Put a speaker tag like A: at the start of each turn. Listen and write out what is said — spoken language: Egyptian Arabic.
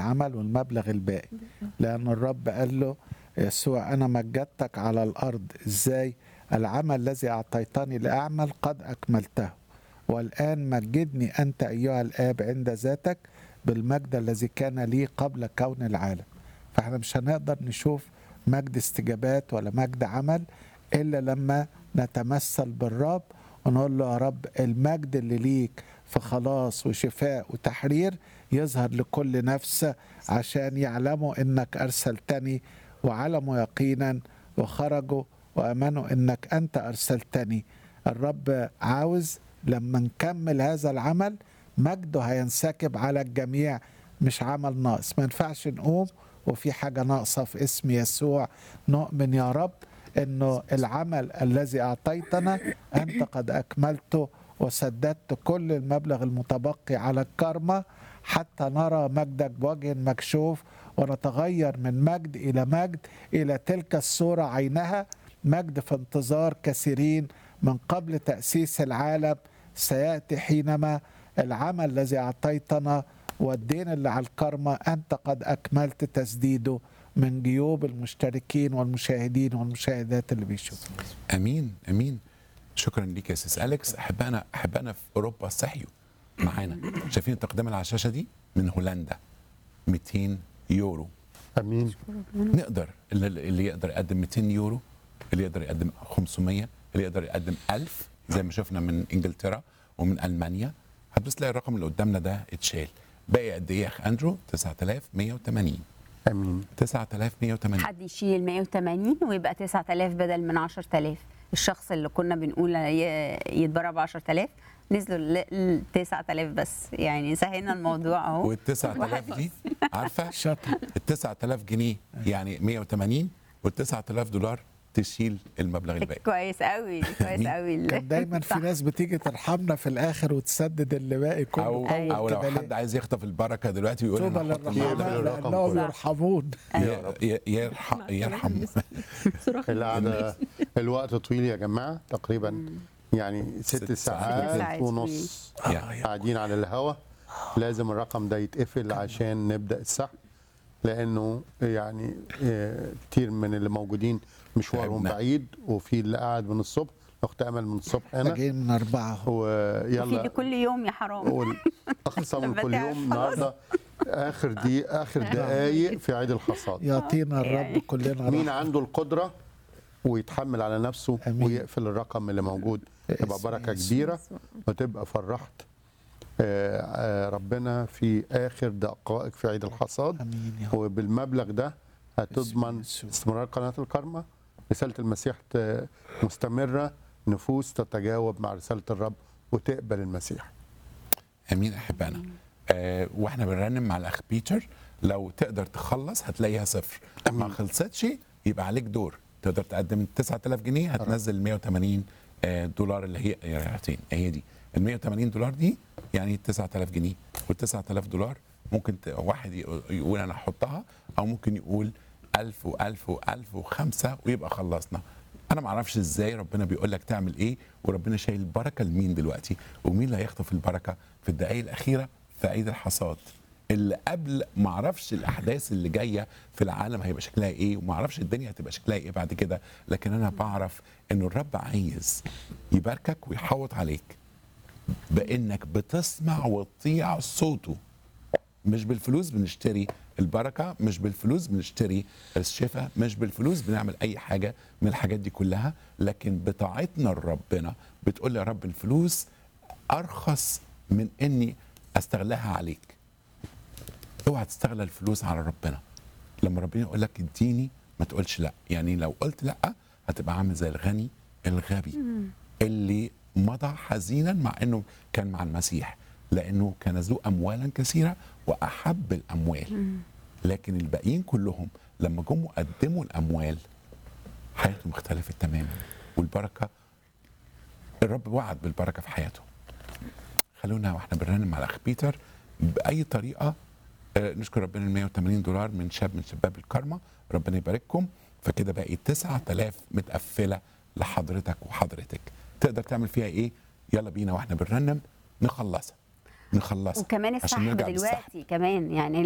A: عمل والمبلغ الباقي لأن الرب قال له يسوع أنا مجدتك على الأرض إزاي العمل الذي أعطيتني لأعمل قد أكملته والآن مجدني أنت أيها الآب عند ذاتك بالمجد الذي كان لي قبل كون العالم فاحنا مش هنقدر نشوف مجد استجابات ولا مجد عمل إلا لما نتمثل بالرب ونقول له يا رب المجد اللي ليك في خلاص وشفاء وتحرير يظهر لكل نفس عشان يعلموا انك ارسلتني وعلموا يقينا وخرجوا وامنوا انك انت ارسلتني الرب عاوز لما نكمل هذا العمل مجده هينسكب على الجميع مش عمل ناقص ما ينفعش نقوم وفي حاجة ناقصة في اسم يسوع نؤمن يا رب انه العمل الذي اعطيتنا انت قد اكملته وسددت كل المبلغ المتبقي على الكرمة حتى نرى مجدك بوجه مكشوف ونتغير من مجد إلى مجد إلى تلك الصورة عينها مجد في انتظار كثيرين من قبل تأسيس العالم سيأتي حينما العمل الذي أعطيتنا والدين اللي على الكرمة أنت قد أكملت تسديده من جيوب المشتركين والمشاهدين والمشاهدات اللي بيشوفوا
B: امين امين شكرا ليك يا سيس اليكس احبائنا احبائنا في اوروبا صحيوا معانا شايفين التقديم اللي على الشاشه دي من هولندا 200 يورو
C: امين
B: نقدر اللي, اللي يقدر يقدم 200 يورو اللي يقدر يقدم 500 اللي يقدر يقدم 1000 زي ما شفنا من انجلترا ومن المانيا هتبص تلاقي الرقم اللي قدامنا ده اتشال باقي قد ايه يا اخ اندرو 9180
C: امين
B: 9180
D: حد يشيل 180 ويبقى 9000 بدل من 10000 الشخص اللي كنا بنقول ي- يتبرع ب 10000 نزلوا ل 9000 بس يعني سهلنا الموضوع اهو
B: وال 9000 دي عارفه
A: شاطر
B: ال 9000 جنيه يعني 180 وال 9000 دولار تشيل المبلغ الباقي
D: كويس قوي كويس قوي
A: كان دايما في ناس بتيجي ترحمنا في الاخر وتسدد اللي باقي كله
B: او
A: طول
B: او لو
A: كده ليه؟
B: حد عايز يخطف البركه دلوقتي ويقول
A: طوبى
B: انا هحط
A: للرحمن
B: المبلغ
C: الرقم
A: لانهم
C: كله.
A: يرحمون
B: ي- ي- يرحم يرحم
C: القعده الوقت طويل يا جماعه تقريبا يعني ست
B: ست
C: ساعات
D: ساعات.
C: ونص
B: يعني
C: قاعدين على الهوا لازم الرقم ده يتقفل عشان نبدا السحب لانه يعني آه، كتير من اللي موجودين مشوارهم
B: تعبنا.
C: بعيد وفي اللي قاعد من الصبح اخت امل من الصبح هنا
A: جايين من اربعه اهو
D: في
C: ويلا
D: كل يوم يا حرام
C: والاقصى من كل
D: بتاع
C: يوم النهارده اخر دي اخر دقائق في عيد الحصاد
A: يعطينا الرب
D: يعني.
A: كلنا
C: مين
A: رحمة.
C: عنده القدره ويتحمل على نفسه
A: أمين.
C: ويقفل الرقم اللي موجود تبقى
A: باسم
C: بركه
A: يسوع.
C: كبيره وتبقى فرحت آه، آه، ربنا في اخر دقائق في عيد الحصاد
A: امين يا رب
C: وبالمبلغ ده هتضمن
A: يسوع.
C: استمرار قناه الكرمه رساله المسيح ت- مستمره نفوس تتجاوب مع رساله الرب وتقبل المسيح
B: امين احبائنا آه واحنا بنرنم مع الاخ بيتر لو تقدر تخلص هتلاقيها صفر ما خلصتش يبقى عليك دور تقدر تقدم 9000 جنيه هتنزل 180 آه، دولار اللي هي يعطين هي دي ال 180 دولار دي يعني 9000 جنيه وال 9000 دولار ممكن ت- واحد يقول- يقول انا هحطها او ممكن يقول 1000 و1000 و1000 وخمسه ويبقى خلصنا انا ما اعرفش ازاي ربنا بيقول لك تعمل ايه وربنا شايل البركه لمين دلوقتي ومين اللي هيخطف البركه في الدقائق الاخيره في عيد الحصاد اللي قبل ما اعرفش الاحداث اللي جايه في العالم هيبقى شكلها ايه وما اعرفش الدنيا هتبقى شكلها ايه بعد كده لكن انا بعرف انه الرب عايز يباركك ويحوط عليك بانك بتسمع وتطيع صوته مش بالفلوس بنشتري البركه مش بالفلوس بنشتري الشفاء مش بالفلوس بنعمل اي حاجه من الحاجات دي كلها لكن بطاعتنا لربنا بتقول يا رب الفلوس ارخص من اني استغلها عليك اوعى تستغل الفلوس على ربنا لما ربنا يقول لك اديني ما تقولش لا يعني لو قلت لا هتبقى عامل زي الغني الغبي اللي مضى حزينا مع انه كان مع المسيح لانه كان ذو اموالا كثيره واحب الاموال لكن الباقيين كلهم لما جم قدموا الاموال حياتهم اختلفت تماما والبركه الرب وعد بالبركه في حياته خلونا واحنا بنرنم مع الاخ بيتر باي طريقه آه، نشكر ربنا ال 180 دولار من شاب من شباب الكرمه ربنا يبارككم فكده باقي 9000 متقفله لحضرتك وحضرتك تقدر تعمل فيها ايه يلا بينا واحنا بنرنم نخلصها نخلصها
D: وكمان
B: عشان
D: السحب
B: نرجع بالسحب.
D: دلوقتي كمان يعني